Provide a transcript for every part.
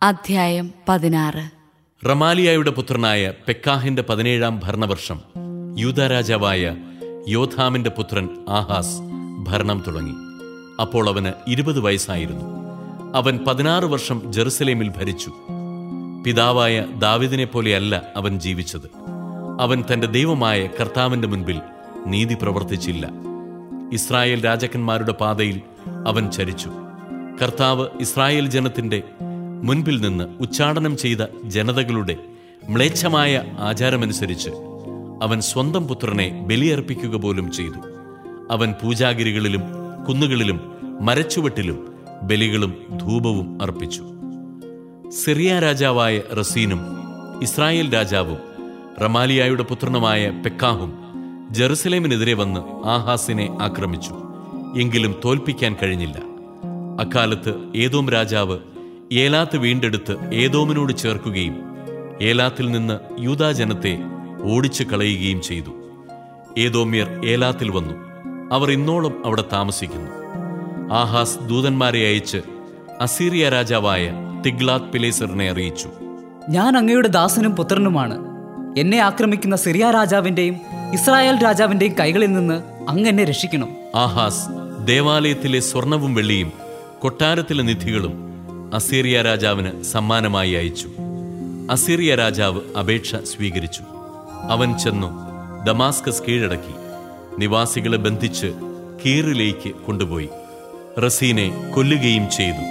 അധ്യായം പതിനാറ് റമാലിയായുടെ പുത്രനായ പെക്കാഹിന്റെ പതിനേഴാം ഭരണവർഷം യൂദാ രാജാവായ യോധാമിന്റെ പുത്രൻ ആഹാസ് ഭരണം തുടങ്ങി അപ്പോൾ അവന് ഇരുപത് വയസ്സായിരുന്നു അവൻ പതിനാറ് വർഷം ജെറുസലേമിൽ ഭരിച്ചു പിതാവായ ദാവിദിനെ പോലെയല്ല അവൻ ജീവിച്ചത് അവൻ തന്റെ ദൈവമായ കർത്താവിന്റെ മുൻപിൽ നീതി പ്രവർത്തിച്ചില്ല ഇസ്രായേൽ രാജാക്കന്മാരുടെ പാതയിൽ അവൻ ചരിച്ചു കർത്താവ് ഇസ്രായേൽ ജനത്തിന്റെ മുൻപിൽ നിന്ന് ഉച്ചാടനം ചെയ്ത ജനതകളുടെ മ്ലേച്ഛമായ ആചാരമനുസരിച്ച് അവൻ സ്വന്തം പുത്രനെ ബലിയർപ്പിക്കുക പോലും ചെയ്തു അവൻ പൂജാഗിരികളിലും കുന്നുകളിലും മരച്ചുവട്ടിലും ബലികളും ധൂപവും അർപ്പിച്ചു സിറിയ രാജാവായ റസീനും ഇസ്രായേൽ രാജാവും റമാലിയായുടെ പുത്രനുമായ പെക്കാഹും ജെറുസലേമിനെതിരെ വന്ന് ആഹാസിനെ ആക്രമിച്ചു എങ്കിലും തോൽപ്പിക്കാൻ കഴിഞ്ഞില്ല അക്കാലത്ത് ഏതോം രാജാവ് ഏലാത്ത് വീണ്ടെടുത്ത് ഏതോമിനോട് ചേർക്കുകയും ഏലാത്തിൽ നിന്ന് യൂദാജനത്തെ ഓടിച്ചു കളയുകയും ചെയ്തു ഏതോമ്യർ ഏലാത്തിൽ വന്നു അവർ ഇന്നോളം അവിടെ താമസിക്കുന്നു ആഹാസ് ദൂതന്മാരെ അയച്ച് അസീറിയ രാജാവായ തിഗ്ലാത് പിലേസറിനെ അറിയിച്ചു ഞാൻ അങ്ങയുടെ ദാസനും പുത്രനുമാണ് എന്നെ ആക്രമിക്കുന്ന സിറിയ രാജാവിന്റെയും ഇസ്രായേൽ രാജാവിന്റെയും കൈകളിൽ നിന്ന് അങ്ങ് എന്നെ രക്ഷിക്കണം ആഹാസ് ദേവാലയത്തിലെ സ്വർണവും വെള്ളിയും കൊട്ടാരത്തിലെ നിധികളും അസീറിയ രാജാവിന് സമ്മാനമായി അയച്ചു അസീറിയ രാജാവ് അപേക്ഷ സ്വീകരിച്ചു അവൻ ചെന്നു ദമാസ്കസ് കീഴടക്കി നിവാസികളെ ബന്ധിച്ച് കീറിലേക്ക് കൊണ്ടുപോയി റസീനെ കൊല്ലുകയും ചെയ്തു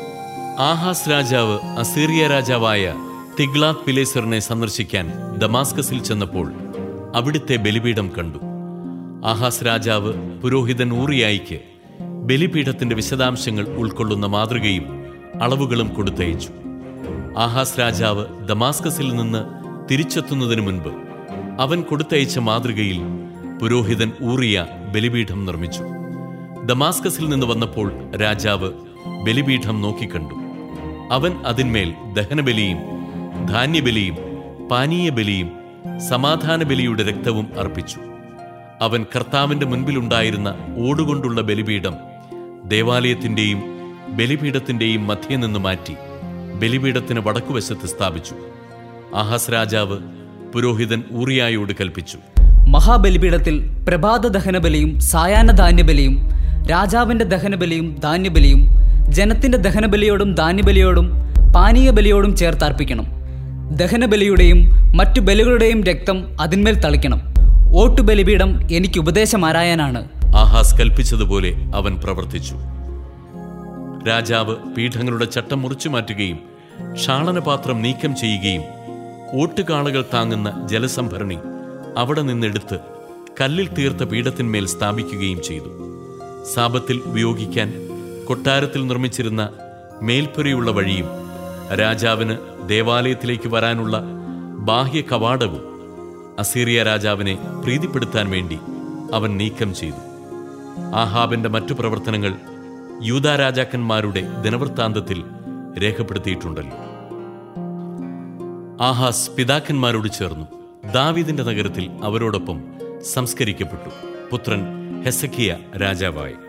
ആഹാസ് രാജാവ് അസീറിയ രാജാവായ തിഗ്ലാത് പിലേസറിനെ സന്ദർശിക്കാൻ ദമാസ്കസിൽ ചെന്നപ്പോൾ അവിടുത്തെ ബലിപീഠം കണ്ടു ആഹാസ് രാജാവ് പുരോഹിതൻ ഊറിയായിക്ക് ബലിപീഠത്തിന്റെ വിശദാംശങ്ങൾ ഉൾക്കൊള്ളുന്ന മാതൃകയും അളവുകളും കൊടുത്തയച്ചു ആഹാസ് രാജാവ് ദമാസ്കസിൽ നിന്ന് തിരിച്ചെത്തുന്നതിനു മുൻപ് അവൻ കൊടുത്തയച്ച മാതൃകയിൽ പുരോഹിതൻ ഊറിയ ബലിപീഠം നിർമ്മിച്ചു ദമാസ്കസിൽ നിന്ന് വന്നപ്പോൾ രാജാവ് ബലിപീഠം നോക്കിക്കണ്ടു അവൻ അതിന്മേൽ ദഹനബലിയും ധാന്യബലിയും പാനീയ ബലിയും സമാധാന ബലിയുടെ രക്തവും അർപ്പിച്ചു അവൻ കർത്താവിന്റെ മുൻപിലുണ്ടായിരുന്ന ഓടുകൊണ്ടുള്ള ബലിപീഠം ദേവാലയത്തിന്റെയും ബലിപീഠത്തിന്റെയും മധ്യേ നിന്ന് മാറ്റി ബലിപീഠത്തിന് വടക്കുവശത്ത് സ്ഥാപിച്ചു ആഹാസ് രാജാവ് പുരോഹിതൻ ഊറിയായോട് കൽപ്പിച്ചു മഹാബലിപീഠത്തിൽ പ്രഭാത ദഹനബലിയും സായാഹ്ന ധാന്യബലിയും രാജാവിന്റെ ദഹനബലിയും ധാന്യബലിയും ജനത്തിന്റെ ദഹനബലിയോടും ധാന്യബലിയോടും പാനീയ ബലിയോടും ചേർത്തർപ്പിക്കണം ദഹനബലിയുടെയും മറ്റു ബലികളുടെയും രക്തം അതിന്മേൽ തളിക്കണം ഓട്ടുബലിപീഠം എനിക്ക് ഉപദേശമാരായാനാണ് ആഹാസ് കൽപ്പിച്ചതുപോലെ അവൻ പ്രവർത്തിച്ചു രാജാവ് പീഠങ്ങളുടെ ചട്ടം മുറിച്ചു മാറ്റുകയും ക്ഷാളനപാത്രം നീക്കം ചെയ്യുകയും ഓട്ടുകാളകൾ താങ്ങുന്ന ജലസംഭരണി അവിടെ നിന്നെടുത്ത് കല്ലിൽ തീർത്ത പീഠത്തിന്മേൽ സ്ഥാപിക്കുകയും ചെയ്തു സാപത്തിൽ ഉപയോഗിക്കാൻ കൊട്ടാരത്തിൽ നിർമ്മിച്ചിരുന്ന മേൽപ്പുരയുള്ള വഴിയും രാജാവിന് ദേവാലയത്തിലേക്ക് വരാനുള്ള ബാഹ്യ കവാടവും അസീറിയ രാജാവിനെ പ്രീതിപ്പെടുത്താൻ വേണ്ടി അവൻ നീക്കം ചെയ്തു ആഹാബിന്റെ മറ്റു പ്രവർത്തനങ്ങൾ യൂദാ രാജാക്കന്മാരുടെ ദിനവൃത്താന്തത്തിൽ രേഖപ്പെടുത്തിയിട്ടുണ്ടല്ലോ ആഹാസ് പിതാക്കന്മാരോട് ചേർന്നു ദാവീദിന്റെ നഗരത്തിൽ അവരോടൊപ്പം സംസ്കരിക്കപ്പെട്ടു പുത്രൻ ഹെസക്കിയ രാജാവായി